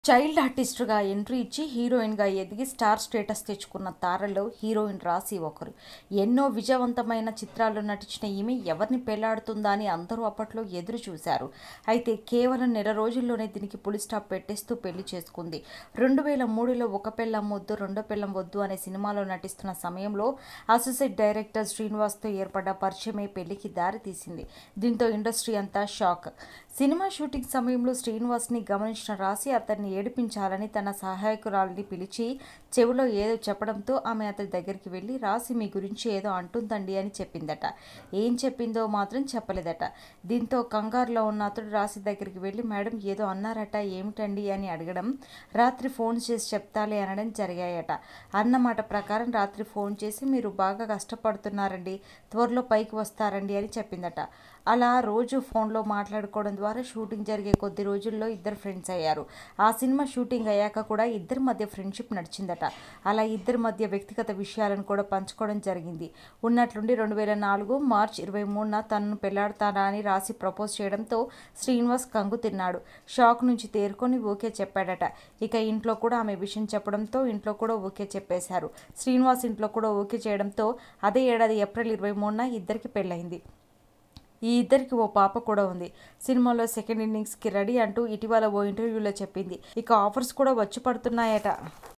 child ఆర్టిస్ట్గా entry ఇచ్చి హీరోయిన్గా ఎదిగి స్టార్ స్టేటస్ తెచ్చుకున్న తారల్లో హీరోయిన్ రాశి ఒకరు ఎన్నో విజయవంతమైన చిత్రాల్లో నటించిన ఈమె ఎవరిని పెళ్లాడుతుందా అని అందరూ అప్పట్లో ఎదురు చూశారు అయితే కేవలం నెల రోజుల్లోనే దీనికి పులి స్టాప్ పెట్టేస్తూ పెళ్లి చేసుకుంది రెండు వేల మూడులో ఒక పెళ్ళం వద్దు రెండో పెళ్ళం వద్దు అనే సినిమాలో నటిస్తున్న సమయంలో అసోసియేట్ డైరెక్టర్ శ్రీనివాస్తో ఏర్పడ్డ పరిచయమే పెళ్లికి దారి తీసింది దీంతో ఇండస్ట్రీ అంతా షాక్ సినిమా షూటింగ్ సమయంలో శ్రీనివాస్ని గమనించిన రాశి అతన్ని ఏడిపించాలని తన సహాయకురాలిని పిలిచి చెవిలో ఏదో చెప్పడంతో ఆమె అతని దగ్గరికి వెళ్ళి రాశి మీ గురించి ఏదో అంటుందండి అని చెప్పిందట ఏం చెప్పిందో మాత్రం చెప్పలేదట దీంతో కంగారులో ఉన్న అతడు రాశి దగ్గరికి వెళ్ళి మేడం ఏదో అన్నారట ఏమిటండి అని అడగడం రాత్రి ఫోన్ చేసి చెప్తాలే అనడం జరిగాయట అన్నమాట ప్రకారం రాత్రి ఫోన్ చేసి మీరు బాగా కష్టపడుతున్నారండి త్వరలో పైకి వస్తారండి అని చెప్పిందట అలా రోజు ఫోన్లో మాట్లాడుకోవడం ద్వారా షూటింగ్ జరిగే కొద్ది రోజుల్లో ఇద్దరు ఫ్రెండ్స్ అయ్యారు ఆ సినిమా షూటింగ్ అయ్యాక కూడా ఇద్దరి మధ్య ఫ్రెండ్షిప్ నడిచిందట అలా ఇద్దరి మధ్య వ్యక్తిగత విషయాలను కూడా పంచుకోవడం జరిగింది ఉన్నట్లుండి రెండు వేల నాలుగు మార్చ్ ఇరవై మూడున తనను పెళ్లాడతానా అని రాసి ప్రపోజ్ చేయడంతో శ్రీనివాస్ కంగు తిన్నాడు షాక్ నుంచి తేరుకొని ఓకే చెప్పాడట ఇక ఇంట్లో కూడా ఆమె విషయం చెప్పడంతో ఇంట్లో కూడా ఓకే చెప్పేశారు శ్రీనివాస్ ఇంట్లో కూడా ఓకే చేయడంతో అదే ఏడాది ఏప్రిల్ ఇరవై మూడున ఇద్దరికి పెళ్ళైంది ఈ ఇద్దరికి ఓ పాప కూడా ఉంది సినిమాలో సెకండ్ ఇన్నింగ్స్కి రెడీ అంటూ ఇటీవల ఓ ఇంటర్వ్యూలో చెప్పింది ఇక ఆఫర్స్ కూడా వచ్చి పడుతున్నాయట